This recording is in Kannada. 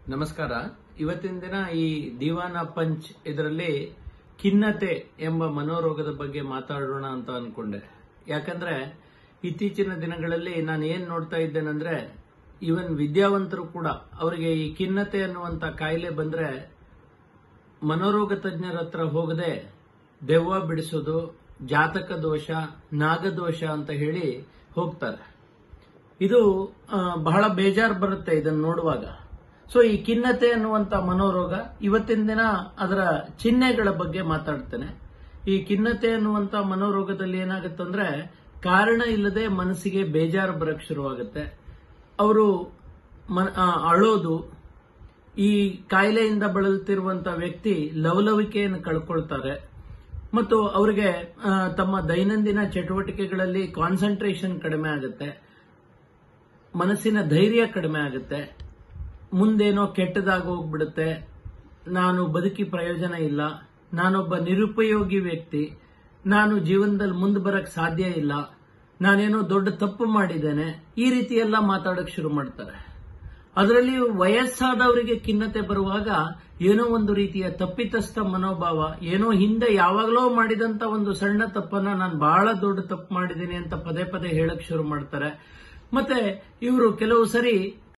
ನಮಸ್ಕಾರ ಇವತ್ತಿನ ದಿನ ಈ ದಿವಾನ ಪಂಚ್ ಇದರಲ್ಲಿ ಖಿನ್ನತೆ ಎಂಬ ಮನೋರೋಗದ ಬಗ್ಗೆ ಮಾತಾಡೋಣ ಅಂತ ಅನ್ಕೊಂಡೆ ಯಾಕಂದ್ರೆ ಇತ್ತೀಚಿನ ದಿನಗಳಲ್ಲಿ ನಾನು ಏನ್ ನೋಡ್ತಾ ಇದ್ದೇನೆಂದ್ರೆ ಇವನ್ ವಿದ್ಯಾವಂತರು ಕೂಡ ಅವರಿಗೆ ಈ ಖಿನ್ನತೆ ಅನ್ನುವಂತ ಕಾಯಿಲೆ ಬಂದ್ರೆ ಮನೋರೋಗ ತಜ್ಞರ ಹತ್ರ ಹೋಗದೆ ದೆವ್ವ ಬಿಡಿಸೋದು ಜಾತಕ ದೋಷ ನಾಗದೋಷ ಅಂತ ಹೇಳಿ ಹೋಗ್ತಾರೆ ಇದು ಆ, ಬಹಳ ಬೇಜಾರು ಬರುತ್ತೆ ಇದನ್ನು ನೋಡುವಾಗ ಸೊ ಈ ಖಿನ್ನತೆ ಅನ್ನುವಂತ ಮನೋರೋಗ ಇವತ್ತಿನ ದಿನ ಅದರ ಚಿಹ್ನೆಗಳ ಬಗ್ಗೆ ಮಾತಾಡ್ತೇನೆ ಈ ಖಿನ್ನತೆ ಅನ್ನುವಂತ ಮನೋರೋಗದಲ್ಲಿ ಏನಾಗುತ್ತಂದ್ರೆ ಕಾರಣ ಇಲ್ಲದೆ ಮನಸ್ಸಿಗೆ ಬೇಜಾರು ಬರಕ್ ಶುರುವಾಗುತ್ತೆ ಅವರು ಮನ- ಆ, ಅಳೋದು ಈ ಕಾಯಿಲೆಯಿಂದ ಬಳಲುತ್ತಿರುವಂತ ವ್ಯಕ್ತಿ ಲವಲವಿಕೆಯನ್ನು ಕಳ್ಕೊಳ್ತಾರೆ ಮತ್ತು ಅವರಿಗೆ ಆ, ತಮ್ಮ ದೈನಂದಿನ ಚಟುವಟಿಕೆಗಳಲ್ಲಿ ಕಾನ್ಸಂಟ್ರೇಷನ್ ಕಡಿಮೆ ಆಗುತ್ತೆ ಮನಸ್ಸಿನ ಧೈರ್ಯ ಕಡಿಮೆ ಆಗುತ್ತೆ ಮುಂದೇನೋ ಕೆಟ್ಟದಾಗಿ ಹೋಗ್ಬಿಡುತ್ತೆ ನಾನು ಬದುಕಿ ಪ್ರಯೋಜನ ಇಲ್ಲ ನಾನೊಬ್ಬ ನಿರುಪಯೋಗಿ ವ್ಯಕ್ತಿ ನಾನು ಜೀವನದಲ್ಲಿ ಮುಂದೆ ಬರಕ್ ಸಾಧ್ಯ ಇಲ್ಲ ನಾನೇನೋ ದೊಡ್ಡ ತಪ್ಪು ಮಾಡಿದ್ದೇನೆ ಈ ರೀತಿ ಎಲ್ಲ ಮಾತಾಡಕ್ ಶುರು ಮಾಡ್ತಾರೆ ಅದರಲ್ಲಿ ವಯಸ್ಸಾದವರಿಗೆ ಖಿನ್ನತೆ ಬರುವಾಗ ಏನೋ ಒಂದು ರೀತಿಯ ತಪ್ಪಿತಸ್ಥ ಮನೋಭಾವ ಏನೋ ಹಿಂದೆ ಯಾವಾಗಲೋ ಮಾಡಿದಂತ ಒಂದು ಸಣ್ಣ ತಪ್ಪನ್ನ ನಾನು ಬಹಳ ದೊಡ್ಡ ತಪ್ಪು ಮಾಡಿದ್ದೀನಿ ಅಂತ ಪದೇ ಪದೇ ಹೇಳಕ್ ಶುರು ಮಾಡ್ತಾರೆ ಮತ್ತೆ ಇವರು ಕೆಲವು ಸರಿ